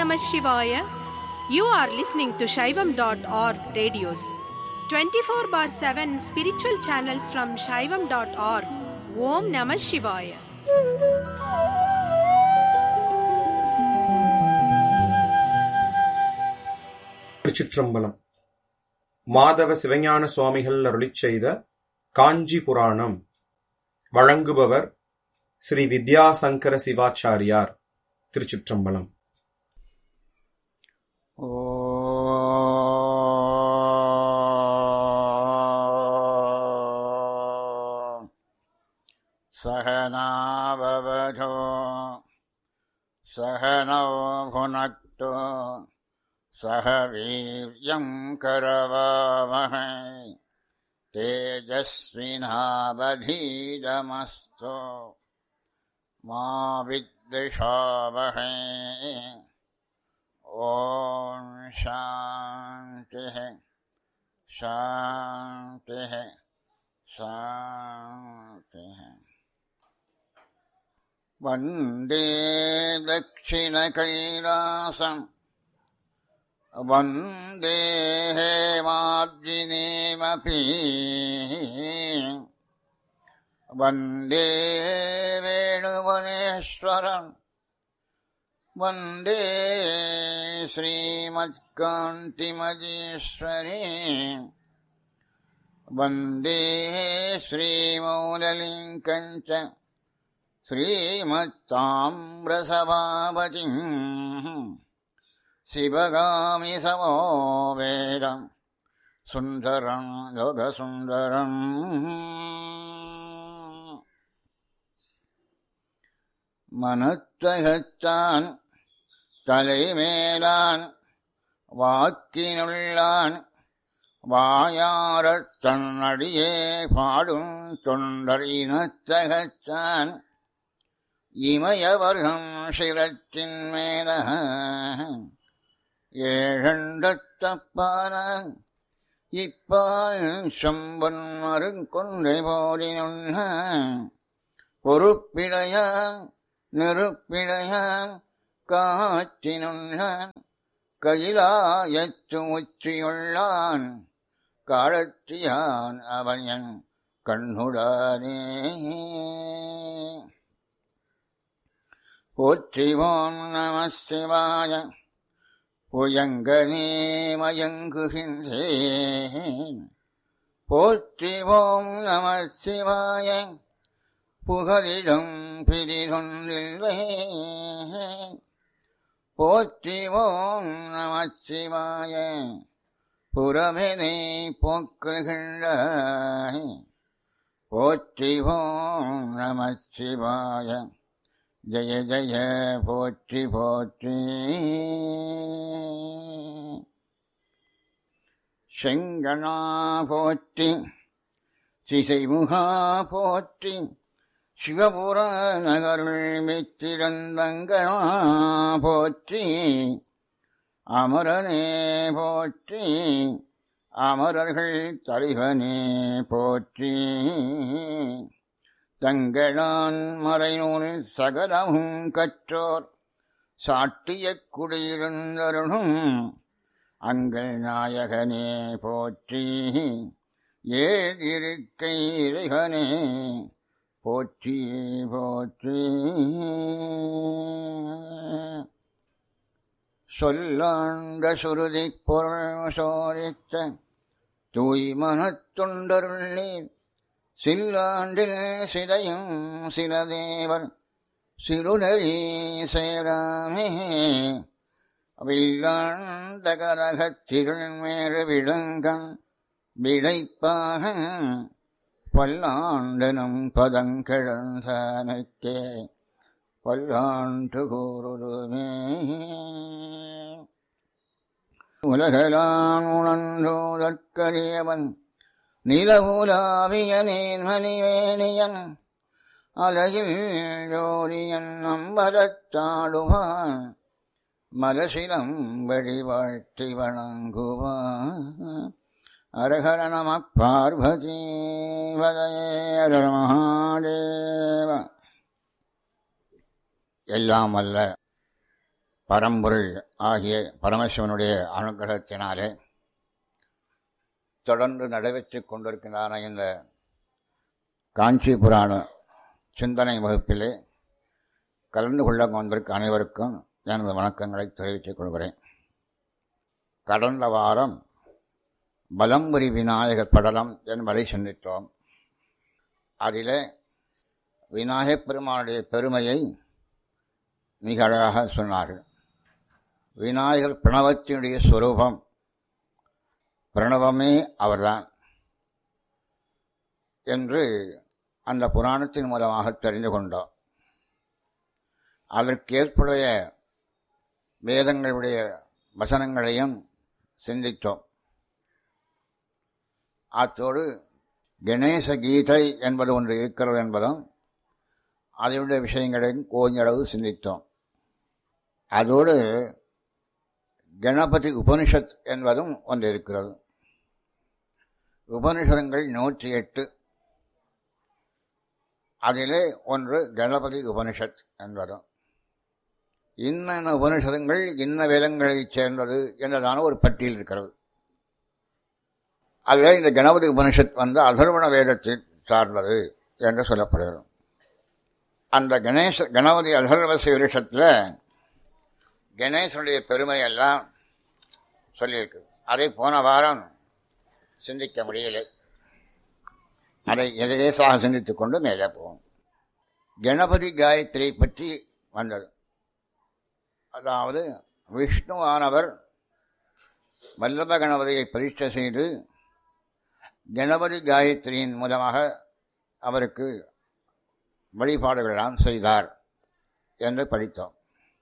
Namah Shivaya. You are listening to Shaivam.org radios. 24 bar 7 spiritual channels from Shaivam.org. Om Namah Shivaya. திருச்சிற்றம்பலம் மாதவ சிவஞான சுவாமிகள் அருளிச் செய்த காஞ்சி புராணம் வழங்குபவர் ஸ்ரீ வித்யாசங்கர சிவாச்சாரியார் திருச்சிற்றம்பலம் ॐ सहनाववधो सहनौ भुनक्तु सह वीर्यं करवावहै तेजस्विनावधीतमस्तु मा विद्विषावहै ॐ शान्तिः शान्तिः शान्तिः वन्दे दक्षिणकैलासम् वन्दे हेमाब्जिनीमपि वन्दे वेणुवनेश्वरम् वन्दे श्रीमत्कान्तिमजेश्वरी वन्दे श्रीमौललिङ्कम् च श्रीमत्ताम्रसभापतिम् शिवगामि समो वेदम् सुन्दरम् योगसुन्दरम् மனத்தகத்தான் தலைமேலான் வாக்கினுள்ளான் வாயாரத் தன்னடியே பாடும் தொண்டர் இனத்தகத்தான் இமயவர்கம் சிரத்தின் மேல ஏழண்டத்தப்பான இப்பால் சம்பன் மறுங்கொன்றை போடினுள்ள பொறுப்பிடையான் நெருப்பிடையான் காற்றினுள்ளான் கையிலாயத்து முற்றியுள்ளான் காலத்தியான் அவன் என் கண்ணுடானே போற்றிவோம் நம சிவாய புயங்கனே மயங்குகின்றேன் போற்றிவோம் நம சிவாய புகலிடம் பிரிதொன்றில்லை போற்றிவோம் நம சிவாய புறமெனை போக்குகின்றாய் போற்றிவோம் நம சிவாய ஜய ஜய போற்றி போற்றி செங்கனா போற்றி சிசைமுகா போற்றி சிவபுர நகருள் மித்திரந்தங்களா போற்றி அமரனே போற்றி அமரர்கள் தலைவனே போற்றி தங்களான் மறைநூல் சகலமும் கற்றோர் சாட்டிய குடியிருந்தருளும் அங்கள் நாயகனே போற்றி ஏழ் இருக்கை இறைவனே போற்றி போற்றி சொல்லாண்ட சுருதி பொருள் சோரித்த தூய்மனத்துண்டருள்ளீர் சில்லாண்டில் சிதையும் சிலதேவர் சிறுநெறி சேராமே வில்லாண்டகரகத் திருள்மேறு விளங்கன் விடைப்பாக பல்லாண்டனும் பதங்கிழந்தானுக்கே பல்லாண்டு கூறுமே உலகலான் உணர்ந்தோதற்கரியவன் நிலவுலாவிய நீர்மணிவேணியன் அலகில் ஜோதியன் நம்பரத்தாடுவான் மலசிலம் வழிவாழ்த்தி வணங்குவான் அரஹர நம பார்வதி வதயே அரர மகாதேவ எல்லாம் அல்ல பரம்பொருள் ஆகிய பரமசிவனுடைய அனுகிரகத்தினாலே தொடர்ந்து நடைபெற்றுக் கொண்டிருக்கின்றன இந்த காஞ்சி புராண சிந்தனை வகுப்பிலே கலந்து கொள்ள வந்திருக்க அனைவருக்கும் எனது வணக்கங்களை தெரிவித்துக் கொள்கிறேன் கடந்த வாரம் பலம்புரி விநாயகர் படலம் என்பதை சிந்தித்தோம் அதிலே விநாயகப் பெருமானுடைய பெருமையை மிக அழகாக சொன்னார்கள் விநாயகர் பிரணவத்தினுடைய ஸ்வரூபம் பிரணவமே அவர்தான் என்று அந்த புராணத்தின் மூலமாக தெரிந்து கொண்டோம் அதற்கேற்புடைய வேதங்களுடைய வசனங்களையும் சிந்தித்தோம் அத்தோடு கணேச கீதை என்பது ஒன்று இருக்கிறது என்பதும் அதனுடைய விஷயங்களையும் கோஞ்சளவு சிந்தித்தோம் அதோடு கணபதி உபனிஷத் என்பதும் ஒன்று இருக்கிறது உபனிஷதங்கள் நூற்றி எட்டு அதிலே ஒன்று கணபதி உபனிஷத் என்பதும் இன்ன உபனிஷதங்கள் இன்ன வேதங்களைச் சேர்ந்தது என்றதான ஒரு பட்டியல் இருக்கிறது அதில் இந்த கணபதி உபனிஷத் வந்து அதர்வண வேதத்தை சார்ந்தது என்று சொல்லப்படுகிறது அந்த கணேச கணபதி அதர்வச விருஷத்தில் கணேசனுடைய பெருமை எல்லாம் சொல்லியிருக்கு அதை போன வாரம் சிந்திக்க முடியலை அதை லேசாக சிந்தித்துக் கொண்டு மேலே போவோம் கணபதி காயத்ரி பற்றி வந்தது அதாவது விஷ்ணுவானவர் வல்லப கணபதியை பரீட்சை செய்து கணபதி காயத்ரியின் மூலமாக அவருக்கு வழிபாடுகளெல்லாம் செய்தார் என்று படித்தோம்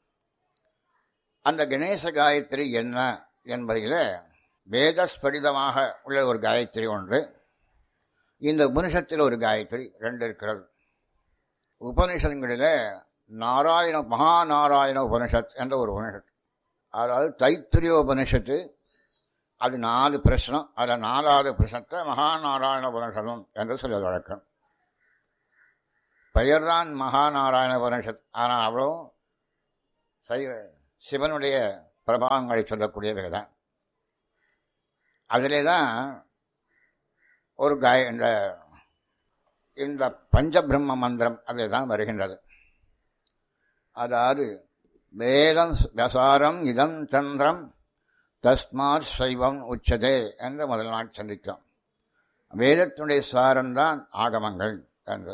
அந்த கணேச காயத்ரி என்ன என்பதில் வேதஸ்படிதமாக உள்ள ஒரு காயத்ரி ஒன்று இந்த உபனிஷத்தில் ஒரு காயத்ரி ரெண்டு இருக்கிறது உபனிஷங்களில் நாராயண மகாநாராயண உபனிஷத் என்ற ஒரு உபனிஷத் அதாவது தைத்திரிய உபனிஷத்து அது நாலு பிரச்சனம் அதில் நாலாவது பிரச்சனத்தை மகாநாராயண உபனிஷதம் என்று சொல்ல வழக்கம் பெயர்தான் மகாநாராயண உபனிஷத் ஆனால் அவ்வளோ சைவ சிவனுடைய பிரபாவங்களை சொல்லக்கூடியவை தான் அதிலே தான் ஒரு காய இந்த இந்த பஞ்சபிரம்ம மந்திரம் அதில் தான் வருகின்றது அதாவது வேதம் வசாரம் இதம் சந்திரம் தஸ்மாத் சைவம் உச்சதே என்று முதல் நாள் சந்தித்தோம் வேதத்தினுடைய சாரம்தான் ஆகமங்கள் என்று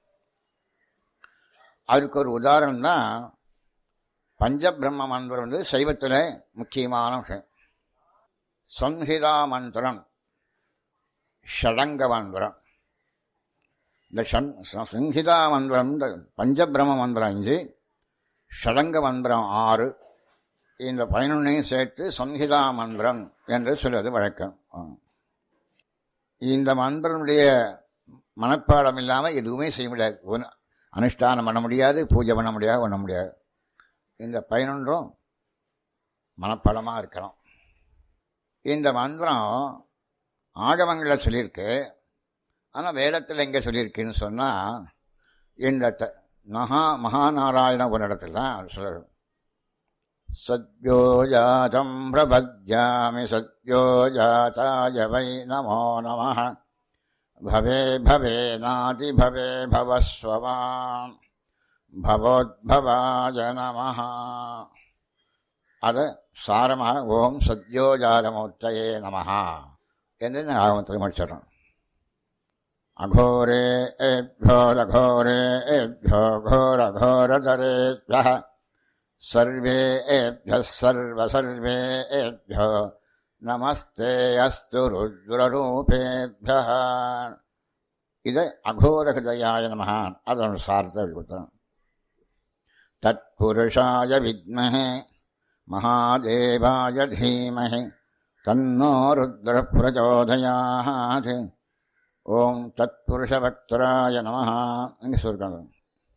அதுக்கு ஒரு உதாரணம் தான் பஞ்சபிரம்ம மந்திரம் வந்து சைவத்தில் முக்கியமான விஷயம் சம்ஹிதா மந்திரம் ஷடங்க மந்திரம் இந்த சம்ஹிதா மந்திரம் இந்த பஞ்சபிரம மந்திரம் அஞ்சு ஷடங்க மந்திரம் ஆறு இந்த பதினொன்னையும் சேர்த்து சம்ஹிதா மந்திரம் என்று சொல்வது வழக்கம் இந்த மந்திரனுடைய மனப்பாடம் இல்லாமல் எதுவுமே செய்ய முடியாது அனுஷ்டானம் பண்ண முடியாது பூஜை பண்ண முடியாது பண்ண முடியாது இந்த பதினொன்றும் மனப்பாடமாக இருக்கணும் இந்த மந்திரம் ஆகமங்களில் சொல்லியிருக்கு ஆனால் வேதத்தில் எங்கே சொல்லியிருக்குன்னு சொன்னால் இந்த த மகா மகாநாராயண ஒரு இடத்துல சொல்ல சத்யோ ஜாதம் பிரபத்யாமி சத்யோ ஜாதாய வை நமோ நம பவே பவே நாதி பவே பவஸ்வவான் பவோத்பவாய நம அதை சாரமாக ஓம் சத்யோஜாலமூர்த்தையே நமஹா என்று ஆகமத்தில் முடிச்சிடறோம் அகோரே ஏभ्यो लघोरे एभ्यो घोरघोरधरेभ्यः सर्वे एभ्यः सर्वसर्वे एभ्यो நமஸ்தே அஸ்து ருத்ரரூபேபியः இதை அகோரஹதயாய நமஹான் அதோட சாரத்தை கொடுத்தோம் தத்புருஷாய வித்மஹே महादेवाय धीमहि तन्नो रुद्रः प्रचोदयात् ॐ तत्पुरुषभक्तराय नमः இங்கே சொல்லிருக்காங்க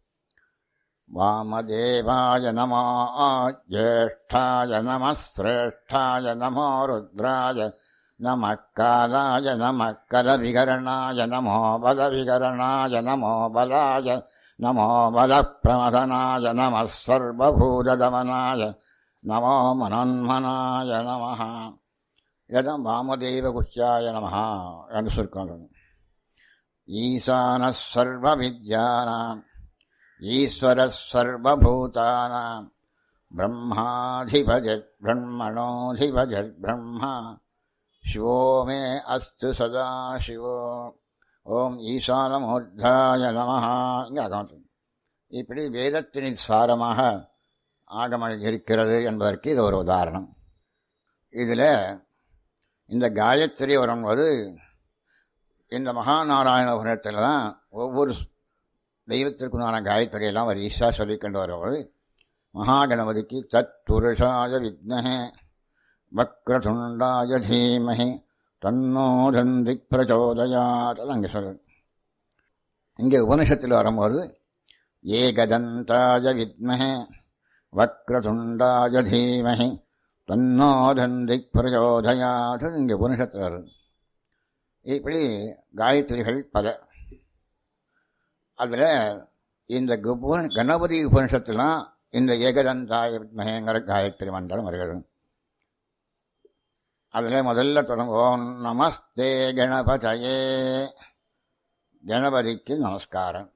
वामदेवाय नमो ज्येष्ठाय नमः श्रेष्ठाय नमो रुद्राय नमः कालाय नमः कलविकरणाय नमो बलविकरणाय नमो बलाय नमो बलप्रमथनाय नमः सर्वभूतदमनाय நமோ மனோன்மனாய நம இதான் வாமதேவ குஹ்யாய நம என்று சுருக்கம் ஈசான சர்வ வித்யானாம் ஈஸ்வர சர்வபூதானாம் பிரம்மாதிபஜத் பிரம்மணோதிபஜத் பிரம்மா சிவோ மே அஸ்து சதா சிவோ ஓம் ஈசானமூர்த்தாய நம இங்கே அகமத்து இப்படி வேதத்தினின் சாரமாக ஆகமம் இருக்கிறது என்பதற்கு இது ஒரு உதாரணம் இதில் இந்த காயத்ரி வரும்போது இந்த மகாநாராயணபுரத்தில் தான் ஒவ்வொரு தெய்வத்திற்குண்டான காயத்ரியெல்லாம் அவர் ஈஷா சொல்லிக்கொண்டு வரும்போது மகாகணபதிக்கு தத் புருஷாய வித்மஹே வக்ரதுண்டாய தீமஹி தன்னோதந்தி பிரச்சோதயாத் அங்கே சொல்லு இங்கே உபனிஷத்தில் வரும்போது ஏகதந்தாய வித்மஹே வக்ரதுண்டாய தீமஹி தன்னோதந்தி பிரச்சோதயாத் இங்கே உபனிஷத்தில் வருது இப்படி காயத்ரிகள் பல அதில் இந்த குபு- கணபதி உபனிஷத்துலாம் இந்த ஏகதந்தாய வித்மகேங்கிற காயத்ரி மந்திரம் வருகிறது அதில் முதல்ல தொடங்கும் ஓம் நமஸ்தே கணபதயே கணபதிக்கு நமஸ்காரம்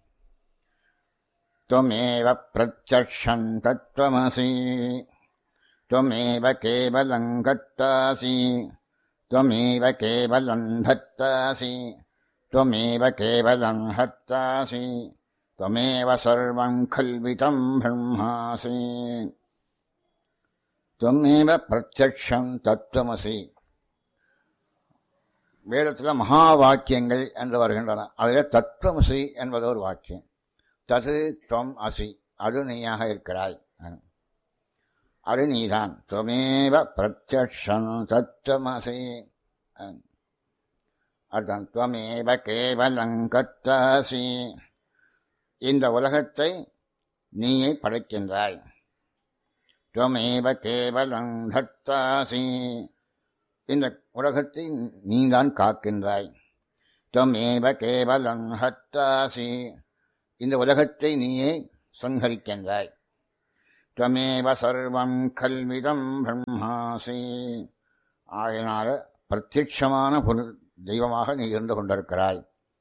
त्वमेव प्रत्यक्षम् तत्त्वमसि त्वमेव केवलम् कर्तासि त्वमेव केवलम् धत्तासि त्वमेव केवलम् हर्तासि त्वमेव सर्वम् खल्वितम् ब्रह्मासि त्वमेव பிரத்யக்ஷம் தத்துவமசி வேதத்தில் மகா வாக்கியங்கள் என்று வருகின்றன அதில் தத்துவமசி என்பது ஒரு வாக்கியம் தது துவம் அசி அது நீயாக இருக்கிறாய் அது நீதான் துவமேவ பிரத்யக்ஷம் தத்துவமசி அதுதான் துவமேவ கேவலம் கத்தாசி இந்த உலகத்தை நீயே படைக்கின்றாய் துவமேவ கேவலம் தத்தாசி இந்த உலகத்தை நீதான் காக்கின்றாய் துவமேவ கேவலம் ஹத்தாசி இந்த உலகத்தை நீயே சங்கரிக்கின்றாய் துவமேவ சர்வம் கல்விதம் பிரம்மாசி ஆகினால பிரத்யட்சமான பொருள் தெய்வமாக நீ இருந்து கொண்டிருக்கிறாய்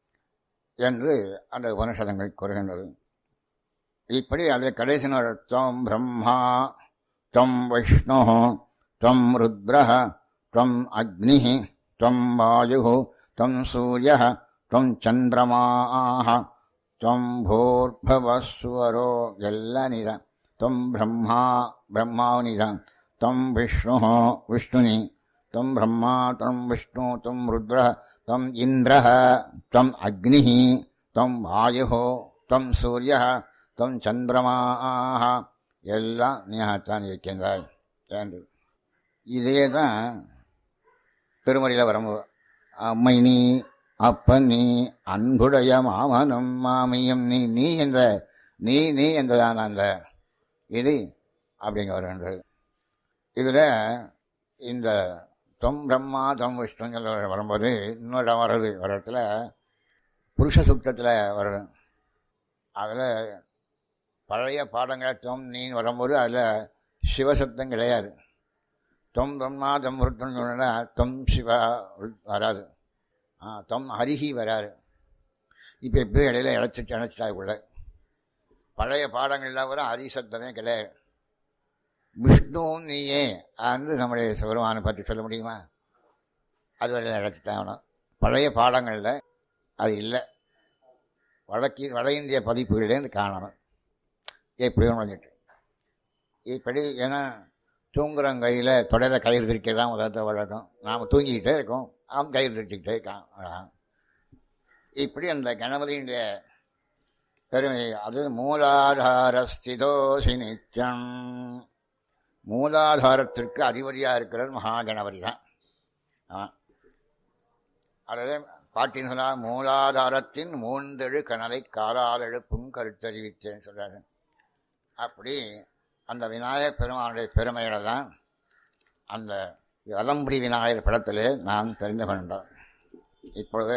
என்று அந்த உபனிஷதங்கள் கூறுகின்றது இப்படி அது கடைசி துவம் பிரம்மா துவம் விஷ்ணு துவம் ருத்ர துவம் அக்னி துவம் வாயு துவம் சூரிய துவம் சந்திரமாக துவம் ಭೂರ್ಭವಸ್ವರೋ ಎಲ್ಲ ನಿಧ ತ್ವಂ ಬ್ರಹ್ಮ ಬ್ರಹ್ಮಾವನಿಧ ತ್ವಂ ವಿಷ್ಣು ವಿಷ್ಣುನಿ ತ್ವಂ ಬ್ರಹ್ಮ ತ್ವಂ ವಿಷ್ಣು ತ್ವಂ ರುದ್ರ ತ್ವಂ ಇಂದ್ರ ತ್ವಂ ಅಗ್ನಿ ತ್ವಂ ವಾಯು ತ್ವಂ ಸೂರ್ಯ ತ್ವಂ ಚಂದ್ರಮಾ எல்லாம் நீயாகத்தான் இருக்கின்றாய் என்று இதே தான் திருமறையில் வரும் அம்மை நீ அப்பன் நீ அன்புடைய மாமனும் மாமியும் நீ நீ என்ற நீ நீ என்றதான அந்த இது அப்படிங்க வருகின்றது இதில் இந்த தொம் பிரம்மா தொம் விஷ்ணுங்கிற வரும்போது இன்னொரு இடம் வருது ஒரு இடத்துல புருஷ சுத்தத்தில் வருது அதில் பழைய பாடங்கள் தொம் நீன்னு வரும்போது அதில் சிவசப்தம் கிடையாது தொம் பிரம்மா தொம் விருத்தம் சொன்னா தொம் சிவா வராது ஆ தொம் ஹரிஹி வராது இப்போ எப்படியும் இடையில இழைச்சிட்டு இணைச்சிட்டா உள்ள பழைய பாடங்கள்லாம் வர ஹரி சப்தமே கிடையாது விஷ்ணுவும் நீயே என்று நம்முடைய சிவருமானை பற்றி சொல்ல முடியுமா அது வரையில் இழைச்சிட்டான் அவனும் பழைய பாடங்களில் அது இல்லை வடக்கி வட இந்திய பதிப்புகளிலேருந்து காணணும் எப்படியும் வந்துட்டு இப்படி ஏன்னா தூங்குறங்கையில் தொடையில் கயிறு திரிக்கிறதான் உலகத்தை வழக்கம் நாம் தூங்கிக்கிட்டே இருக்கோம் அவன் கயிறு திரிச்சுக்கிட்டே இருக்கான் அவ்வளவுதான். இப்படி அந்த கணபதியுடைய பெருமை அது மூலாதார ஸ்திதோசி நித்தியம் மூலாதாரத்திற்கு அதிபதியாக இருக்கிறவர் மகா கணபதி தான் ஆமாம் அதாவது பாட்டின் சொல்லா மூலாதாரத்தின் மூன்றெழு கணலை காலால் எழுப்பும் கருத்தறிவித்தேன்னு சொல்றாரு அப்படி அந்த விநாயகர் பெருமானுடைய பெருமையில தான் அந்த வலம்புரி விநாயகர் படத்திலே நாம் தெரிந்து கொண்டோம் இப்பொழுது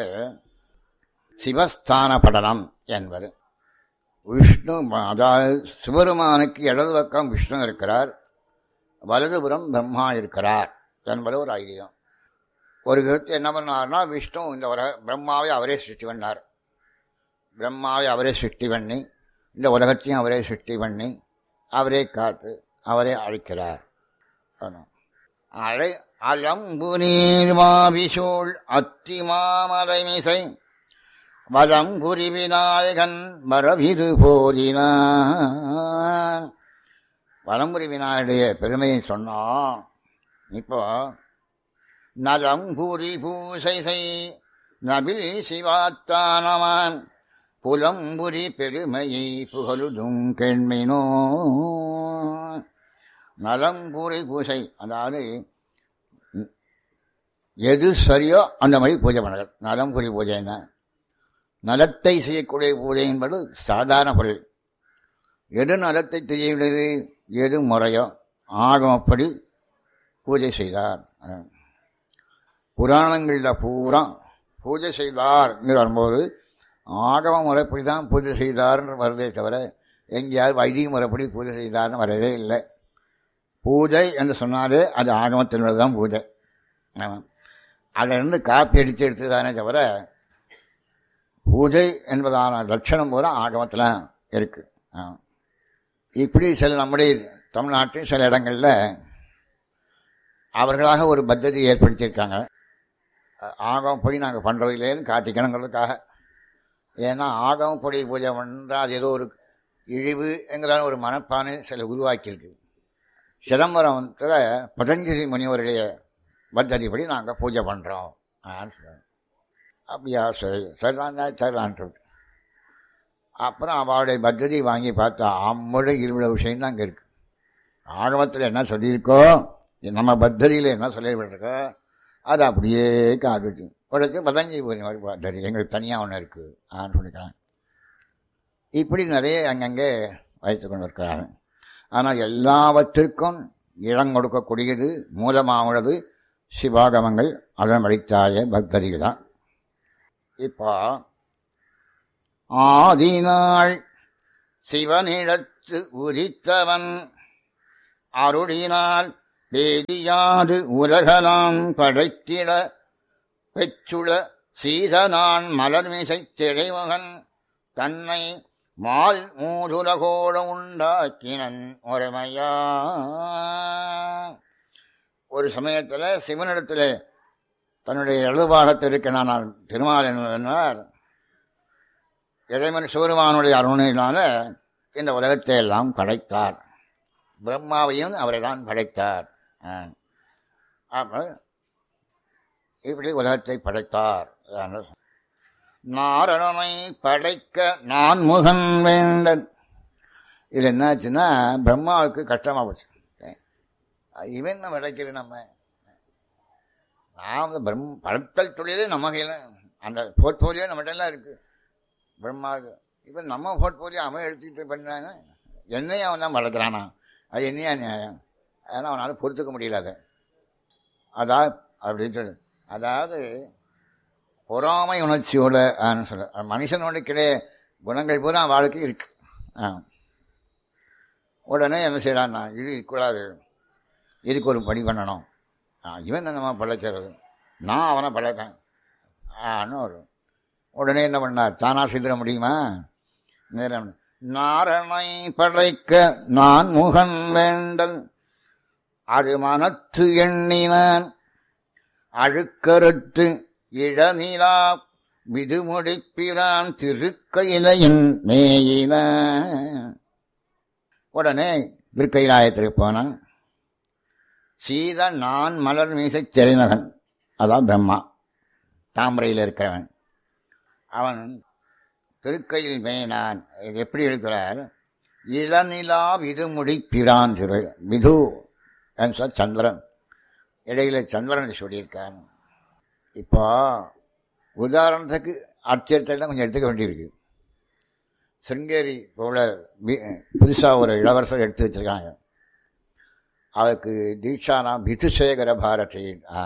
சிவஸ்தான படலம் என்பது விஷ்ணு அதாவது சிவருமானுக்கு இடது பக்கம் விஷ்ணு இருக்கிறார் வலதுபுறம் பிரம்மா இருக்கிறார் என்பது ஒரு ஐதீகம் ஒரு விதத்தை என்ன பண்ணார்னா விஷ்ணு இந்த உலக பிரம்மாவை அவரே சிருஷ்டி பண்ணார் பிரம்மாவை அவரே சிருஷ்டி பண்ணி இந்த உலகத்தையும் அவரே சிருஷ்டி பண்ணி அவரே காத்து அவரே அழிக்கிறார் ஆமாம். அழை அலம்புநீர்மாவிசூழ் அத்திமாமலைமிசை வலங்குரி விநாயகன் வரவிது போதினான் வலம்புரி விநாயகருடைய பெருமையை சொன்னோம் இப்போ நலம்புரி பூசை செய் நபில் சிவாத்தானவான் புலம்புரி பெருமையை புகழுதும் கேண்மினோ நலம்புரி பூசை அதாவது ம், எது சரியோ அந்த மாதிரி பூஜை பண்ணுறது நலம்புரி பூஜைன்னா நலத்தை செய்யக்கூடிய பூஜை என்பது சாதாரண பொருள் எது நலத்தை செய்யவில்லை எது முறையோ ஆகமப்படி பூஜை செய்தார் புராணங்களில் பூரா பூஜை செய்தார் என்று வரும்போது ஆகம முறைப்படி தான் பூஜை செய்தார்னு வருதே தவிர எங்கேயாவது வைதிக முறைப்படி பூஜை செய்தார்னு வரவே இல்லை பூஜை என்று சொன்னாலே அது ஆகமத்தினுடைய தான் பூஜை ஆமாம் அதிலிருந்து காப்பி அடித்து எடுத்ததானே தவிர பூஜை என்பதான லட்சணம் பூரா ஆகமத்தில் இருக்கு ஆமாம். இப்படி சில நம்முடைய தமிழ்நாட்டில் சில இடங்களில் அவர்களாக ஒரு பத்ததி ஏற்படுத்தியிருக்காங்க ஆகமப்படி நாங்கள் பண்ணுறதில்லேன்னு காட்டிக்கணுங்கிறதுக்காக ஏன்னா ஆகமப்படி பூஜை பண்ணுறா அது ஏதோ ஒரு இழிவு என்கிற ஒரு மனப்பானை சில உருவாக்கியிருக்கு சிதம்பரத்தில் பதஞ்சலி முனிவருடைய பத்ததிப்படி நாங்கள் பூஜை பண்ணுறோம் அப்படியா சரி சரிதான் சரிதான்ட்டு அப்புறம் அவளுடைய பத்ததி வாங்கி பார்த்தா அம்மோட இருபது விஷயம் தான் அங்கே இருக்கு ஆகமத்தில் என்ன சொல்லியிருக்கோ நம்ம பத்ததியில் என்ன சொல்லியிருக்கோ அது அப்படியே காட்டுச்சு உடச்சு பதஞ்சலி பூஜை பத்ததி எங்களுக்கு தனியாக ஒன்று இருக்குது ஆன்னு சொல்லிக்கிறாங்க இப்படி நிறைய அங்கங்கே வைத்து கொண்டு இருக்கிறாங்க ஆனால் எல்லாவற்றிற்கும் இடம் கொடுக்கக்கூடியது மூலமானது சிவாகமங்கள் அதன் வழித்தாய பக்தர்கள் தான் இப்போ ஆதினாள் சிவனிடத்து உரித்தவன் அருளினால் வேதியாது உலகலாம் படைத்திட பெற்றுள சீதனான் மலர்மிசை திரைமகன் தன்னை மால் மூதுலகோட உண்டாக்கினன் ஒருமையா ஒரு சமயத்தில் சிவனிடத்தில் தன்னுடைய எழுதுபாகத்திற்கு நான் திருமால் என்பார் இறைவன் சிவருமானுடைய அருணையினால இந்த உலகத்தை எல்லாம் படைத்தார் பிரம்மாவையும் அவரை தான் படைத்தார் அப்ப இப்படி உலகத்தை படைத்தார் நாரணனை படைக்க நான் முகன் வேண்டன் இது என்னாச்சுன்னா பிரம்மாவுக்கு கஷ்டமா போச்சு இவன் நம்ம படைக்கிறது நம்ம நாம் பிரம் படைத்தல் தொழிலே நம்ம கையில் அந்த போர்ட்போலியோ நம்மகிட்ட எல்லாம் இருக்கு பிரம்மாவுக்கு இவன் நம்ம போர்ட்போலியோ அவன் எடுத்துக்கிட்டு பண்ணாங்க என்னையும் அவன் தான் படைக்கிறானா அது என்னையா நியாயம் அதனால் அவனால் பொறுத்துக்க முடியல அதை அதாவது அப்படின்னு சொல்லு அதாவது பொறாமை உணர்ச்சியோட சொல்ல மனுஷனோட கிடையே குணங்கள் பூரா வாழ்க்கை இருக்கு ஆ உடனே என்ன செய்யறான்னா இது இருக்கக்கூடாது இதுக்கு ஒரு படி பண்ணணும் இவன் நம்ம படைக்கிறது நான் அவனை படைப்பேன் ஆன்னு ஒரு உடனே என்ன பண்ணார் தானா செய்திட முடியுமா நேரம் நாரணை படைக்க நான் முகன் வேண்டல் அது மனத்து எண்ணினான் அழுக்கறுத்து இளநிலா விதுமுடிப்பிரான் திருக்கையிலையின் மேயின உடனே திருக்கைலாயத்திற்கு போனான் சீத நான் மலர் மீசை திரைமகன் அதான் பிரம்மா தாமரையில் இருக்கிறவன் அவன் திருக்கையில் மேயினான் எப்படி இருக்கிறார் இளநிலா விதுமுடி பிரான் திரு விது சந்திரன் இடையில சந்திரன் சொல்லியிருக்கான் இப்போ உதாரணத்துக்கு ஆச்சரியத்தெல்லாம் கொஞ்சம் எடுத்துக்க வேண்டியிருக்கு சிருங்கேரி போல புதுசாக ஒரு இளவரசர் எடுத்து வச்சிருக்காங்க அவருக்கு தீட்சானா பிதுசேகர பாரதி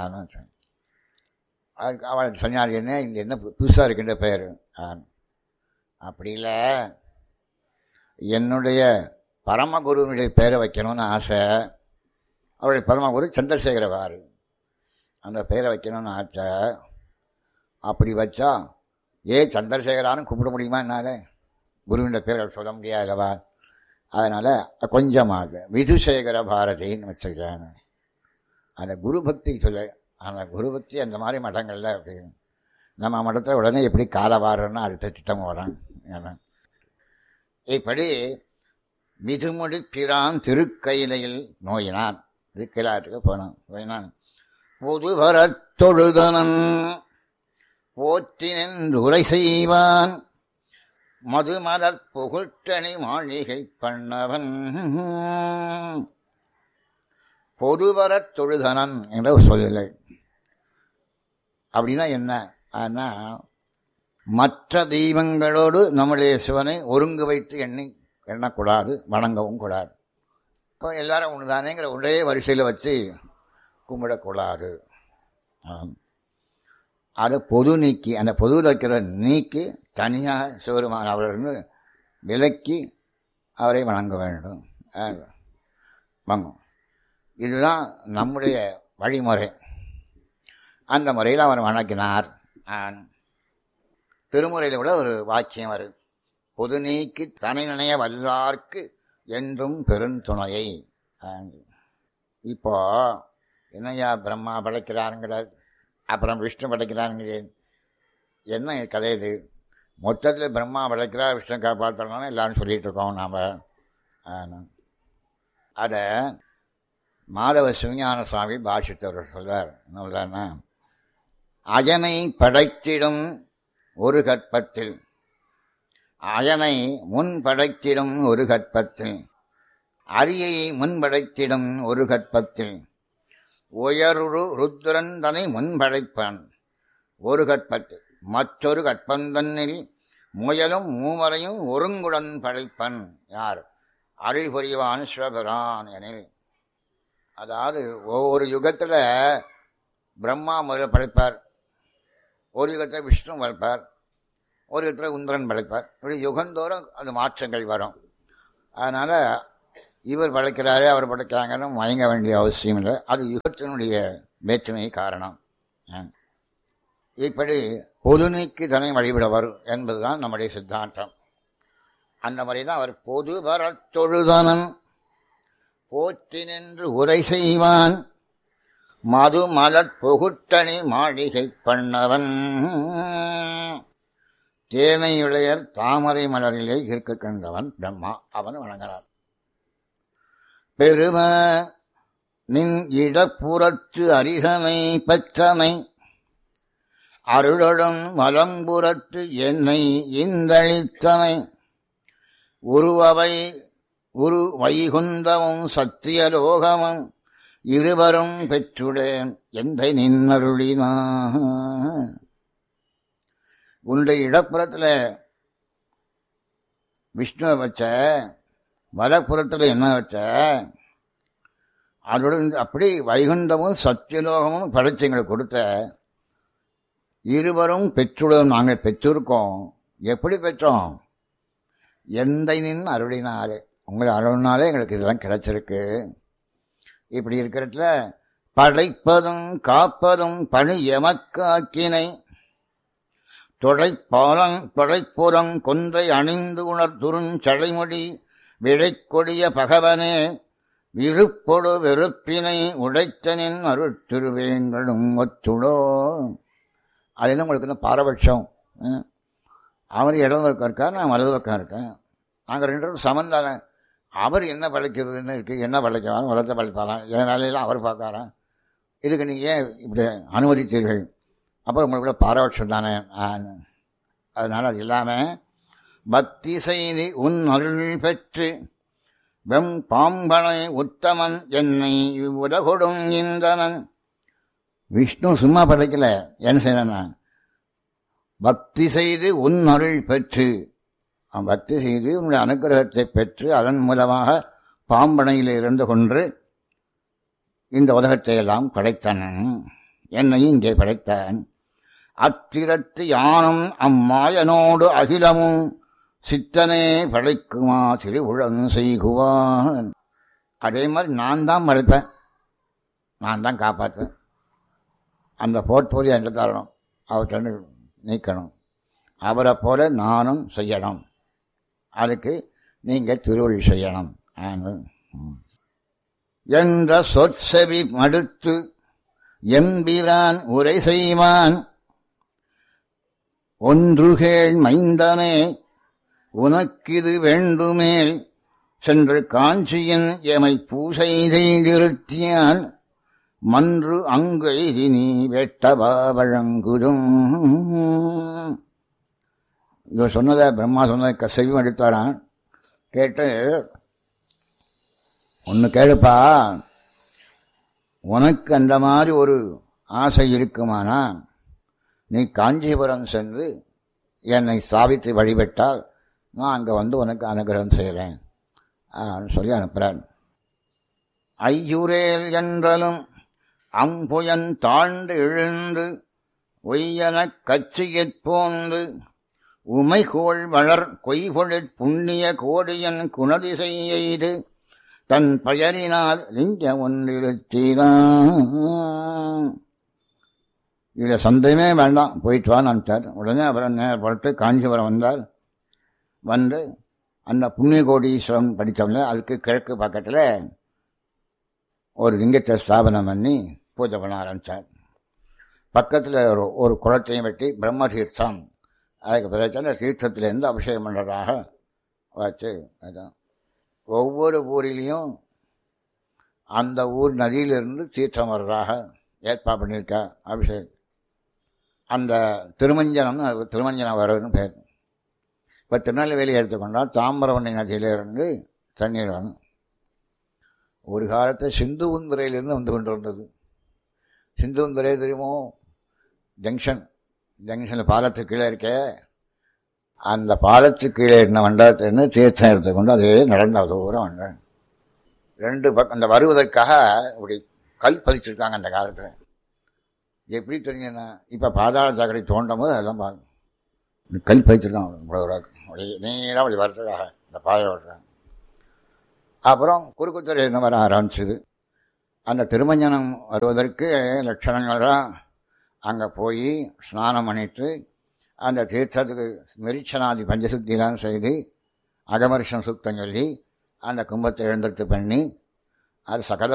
அதுக்கு அவள் சொன்னார் என்ன இந்த என்ன புதுசாக இருக்கின்ற பெயர் அப்படி இல்லை என்னுடைய பரமகுருவினுடைய பெயரை வைக்கணும்னு ஆசை அவருடைய பரமகுரு சந்திரசேகர பாரு அந்த பெயரை வைக்கணும்னு ஆச்சா அப்படி வச்சா ஏ சந்திரசேகரான்னு கூப்பிட முடியுமா என்னால் குருவின் பேர்கள் சொல்ல முடியாதவா அதனால் கொஞ்சமாக விதுசேகர பாரதின்னு வச்சுருக்காங்க அந்த குரு பக்தி சொல்ல அந்த குரு பக்தி அந்த மாதிரி மடங்களில் அப்படி நம்ம மடத்தில் உடனே எப்படி காலவாரன்னு அடுத்த திட்டம் வரான் ஏன்னா இப்படி மிதுமுடி பிரான் திருக்கையிலையில் நோயினான் திருக்கைலாட்டுக்கு போனான் போயினான் பொதுவரத் தொழுதனன் போற்றினன் உரை செய்வான் மதுமலர் புகுட்டணி மாளிகை பண்ணவன் பொதுவரத் தொழுதனன் என்ற சொல்லலை அப்படின்னா என்ன ஆனா மற்ற தெய்வங்களோடு நம்முடைய சிவனை ஒருங்கு வைத்து எண்ணி எண்ணக்கூடாது வணங்கவும் கூடாது இப்போ எல்லாரும் ஒன்றுதானேங்கிற ஒரே வரிசையில் வச்சு கும்பிடக்கூடாது ஆம். அது பொது நீக்கி அந்த பொதுவில் வைக்கிற நீக்கி தனியாக சிவருமான அவரிருந்து விலக்கி அவரை வணங்க வேண்டும் ஆ, வாங்கும் இதுதான் நம்முடைய வழிமுறை அந்த முறையில் அவர் வணங்கினார் ஆ, திருமுறையில் கூட ஒரு வாக்கியம் வருது பொது நீக்கி தனி நினைய வல்லார்க்கு என்றும் பெருந்துணையை ஆ, இப்போ என்னையா பிரம்மா படைக்கிறாருங்கிறார் அப்புறம் விஷ்ணு படைக்கிறாருங்க என்ன கதை இது மொத்தத்தில் பிரம்மா படைக்கிறார் விஷ்ணு காப்பாற்றணும்னு எல்லாரும் சொல்லிட்டு இருக்கோம் நாம் அதை மாதவ சிவஞான சுவாமி பாஷித்தவர் சொல்றார் என்ன சொல்றாருன்னா அயனை படைத்திடும் ஒரு கற்பத்தில் அயனை முன் படைத்திடும் ஒரு கற்பத்தில் அரியை முன் படைத்திடும் ஒரு கற்பத்தில் உயருரு ருத்ரன் தனை முன்படைப்பான் ஒரு கற்பத்தில் மற்றொரு கற்பந்தன்னில் முயலும் மூவரையும் ஒருங்குடன் படைப்பன் யார் அருள் புரிவான் சிவபிரான் எனில் அதாவது ஒவ்வொரு யுகத்தில் பிரம்மா முதல்ல படைப்பார் ஒரு யுகத்தில் விஷ்ணு படைப்பார் ஒரு யுகத்தில் உந்திரன் படைப்பார் இப்படி யுகந்தோறும் அது மாற்றங்கள் வரும் அதனால் இவர் படைக்கிறாரே அவர் படைக்கிறாங்கன்னு மயங்க வேண்டிய அவசியம் இல்லை அது யுகத்தினுடைய வேற்றுமை காரணம் ஆ. இப்படி பொது நீக்கி தன்னை வழிபடவர் என்பதுதான் நம்முடைய சித்தாந்தம் அந்த முறை தான் அவர் பொது வரத் தொழுதனன் போற்றி நின்று உரை செய்வான் மது மலர் புகுட்டணி மாளிகை பண்ணவன் தேனையுளையர் தாமரை மலரிலே இருக்க கண்டவன் பிரம்மா அவன் வணங்குகிறான் பெரும நின் இடப்புறத்து அரிசனை பெற்றனை அருளடும் வலம்புறத்து என்னை இந்தளித்தனை உருவவை உரு வைகுந்தமும் சத்தியலோகமும் இருவரும் பெற்றுடேன் எந்த நின்னருளினா உன்னுடைய இடப்புறத்தில் விஷ்ணுவை வச்ச வலப்புறத்தில் என்ன வச்ச அதோட இந்த அப்படி வைகுண்டமும் சத்தியலோகமும் படைச்சு எங்களுக்கு கொடுத்த இருவரும் பெற்றுடன் நாங்கள் பெற்றிருக்கோம் எப்படி பெற்றோம் எந்த நின் அருளினாலே உங்களை அருளினாலே எங்களுக்கு இதெல்லாம் கிடைச்சிருக்கு இப்படி இருக்கிறதுல படைப்பதும் காப்பதும் பணி எமக்காக்கினை தொடைப்பாலங் தொடைப்புறம் கொன்றை அணிந்து உணர்துருஞ் சடைமுடி விழைக்கொடிய பகவனே விருப்பொடு வெறுப்பினை உடைத்தனின் அருட்திருவேங்களும் ஒத்துடோ அது என்ன உங்களுக்கு என்ன பாரபட்சம் ம்? அவர் இடது பக்கம் இருக்கார் நான் வலது பக்கம் இருக்கேன் நாங்கள் ரெண்டு பேரும் சமன் தானே அவர் என்ன படைக்கிறதுன்னு இருக்கு என்ன படைக்கலாம் வளர்த்த படைப்பாராம் என் வேலையெல்லாம் அவர் பார்க்காராம் இதுக்கு நீங்கள் ஏன் இப்படி அனுமதித்தீர்கள் அப்புறம் உங்களுக்குள்ள பாரபட்சம் தானே அதனால் அது இல்லாமல் பக்தி செய்தி உன் அருள் பெற்று வெம் பாம்பனை உத்தமன் என்னை உலகொடும் இந்தனன் விஷ்ணு சும்மா படைக்கல என்ன செய்யணும் பக்தி செய்து உன் அருள் பெற்று அவன் பக்தி செய்து உன்னுடைய அனுகிரகத்தை பெற்று அதன் மூலமாக பாம்பனையில் இருந்து கொண்டு இந்த உலகத்தை எல்லாம் படைத்தனன் என்னையும் இங்கே படைத்தான் அத்திரத்து யானும் அம்மாயனோடு அகிலமும் சித்தனே படைக்குமா திருவுழன் செய்குவான் அதே மாதிரி நான் தான் படைப்பேன் நான் தான் காப்பாற்றுவேன் அந்த போர்ட்போலியோ என்ற தரணும் அவர்கிட்ட நீக்கணும் அவரை போல நானும் செய்யணும் அதுக்கு நீங்கள் திருவள்ளி செய்யணும் என்ற சொற்செவி மடுத்து எம்பிரான் உரை செய்வான் ஒன்றுகேள் மைந்தனே உனக்கிது வேண்டுமேல் சென்று காஞ்சியின் எமை பூசை செய்திருத்தியான் மன்று அங்கை நீ வெட்டவா வழங்குதும் இவர் சொன்னதை பிரம்மா சொன்னதை செவி எடுத்தாரான் கேட்டு ஒன்று கேளுப்பா உனக்கு அந்த மாதிரி ஒரு ஆசை இருக்குமானா நீ காஞ்சிபுரம் சென்று என்னை சாவித்து வழிபட்டால் நான் அங்கே வந்து உனக்கு அனுகிரகம் செய்கிறேன் சொல்லி அனுப்புகிறான் ஐயுரேல் என்றலும் அம்புயன் தாழ்ந்து எழுந்து ஒய்யனக் கச்சியற் போந்து உமைகோள் வளர் கொய்பொழிற் புண்ணிய கோடியன் குணதிசை எய்து தன் பெயரினால் லிங்க ஒன்றிருத்தினான் இதில் சந்தேகமே வேண்டாம் போயிட்டு வான்னு அனுப்பிச்சார் உடனே அப்புறம் நேர் புறட்டு காஞ்சிபுரம் வந்தார் வந்து அந்த புண்ணிய கோடீஸ்வரம் படித்தவங்க அதுக்கு கிழக்கு பக்கத்தில் ஒரு லிங்கத்தை ஸ்தாபனம் பண்ணி பூஜை பண்ண ஆரம்பித்தார் பக்கத்தில் ஒரு ஒரு குளத்தையும் வெட்டி பிரம்ம தீர்த்தம் அதுக்கு பிறகு அந்த தீர்த்தத்திலேருந்து அபிஷேகம் பண்ணுறதாக வச்சு அதான் ஒவ்வொரு ஊரிலையும் அந்த ஊர் நதியிலிருந்து தீர்த்தம் வர்றதாக ஏற்பாடு பண்ணியிருக்கா அபிஷேகம் அந்த திருமஞ்சனம்னு திருமஞ்சனம் வர்றதுன்னு பேர் இப்போ திருநெல்வேலி எடுத்துக்கொண்டால் தாமிரவண்ணி நதியிலிருந்து தண்ணீர் வேணும் ஒரு காலத்தை சிந்துவுந்துறையிலிருந்து வந்து கொண்டு வந்தது சிந்துவுந்துறை தெரியுமோ ஜங்ஷன் ஜங்ஷனில் பாலத்துக்கு கீழே இருக்கே அந்த பாலத்துக்கு கீழே இருந்த மண்டலத்திலிருந்து தீர்த்தம் எடுத்துக்கொண்டு அதே நடந்த தூரம் வந்தேன் ரெண்டு பக்கம் அந்த வருவதற்காக இப்படி கல் பதிச்சிருக்காங்க அந்த காலத்தில் எப்படி தெரியுதுன்னா இப்போ பாதாள சாக்கடை தோண்டும் போது அதெல்லாம் பார்க்கணும் கல் பதிச்சிருக்காங்க இவ்வளோ அப்படி நேராக அப்படி வரதுக்காக இந்த பாதை ஓட்டுறாங்க அப்புறம் குறுக்குத்துறை என்ன வர ஆரம்பிச்சது அந்த திருமஞ்சனம் வருவதற்கு லட்சணங்களாக அங்கே போய் ஸ்நானம் பண்ணிட்டு அந்த தீர்த்தத்துக்கு மெரிச்சனாதி பஞ்சசுத்திலாம் செய்து அகமர்ஷம் சுத்தம் சொல்லி அந்த கும்பத்தை எழுந்திருத்து பண்ணி அது சகல